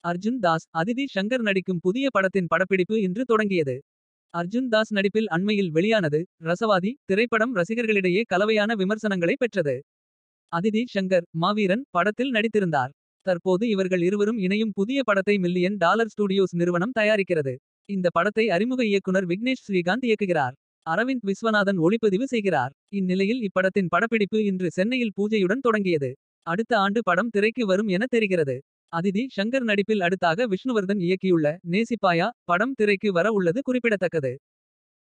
அர்ஜுன் தாஸ் அதிதி ஷங்கர் நடிக்கும் புதிய படத்தின் படப்பிடிப்பு இன்று தொடங்கியது. அர்ஜுன் தாஸ் நடிப்பில் அண்மையில் வெளியானது. ரசவாதி திரைப்படம் ரசிகர்களிடையே கலவையான விமர்சனங்களை பெற்றது. அதிதி ஷங்கர் மாவீரன் படத்தில் நடித்திருந்தார். தற்போது இவர்கள் இருவரும் இணையும் புதிய படத்தை மில்லியன் டாலர் ஸ்டூடியோஸ் நிறுவனம் தயாரிக்கிறது. இந்த படத்தை அறிமுக இயக்குனர் விக்னேஷ் ஸ்ரீகாந்த் இயக்குகிறார். அரவிந்த் விஸ்வநாதன் ஒளிப்பதிவு செய்கிறார். இந்நிலையில் இப்படத்தின் படப்பிடிப்பு இன்று சென்னையில் பூஜையுடன் தொடங்கியது. அடுத்த ஆண்டு படம் திரைக்கு வரும் என தெரிகிறது. அதிதி ஷங்கர் நடிப்பில் அடுத்தாக விஷ்ணுவர்தன் இயக்கியுள்ள நேசிப்பாயா படம் திரைக்கு வர உள்ளது குறிப்பிடத்தக்கது.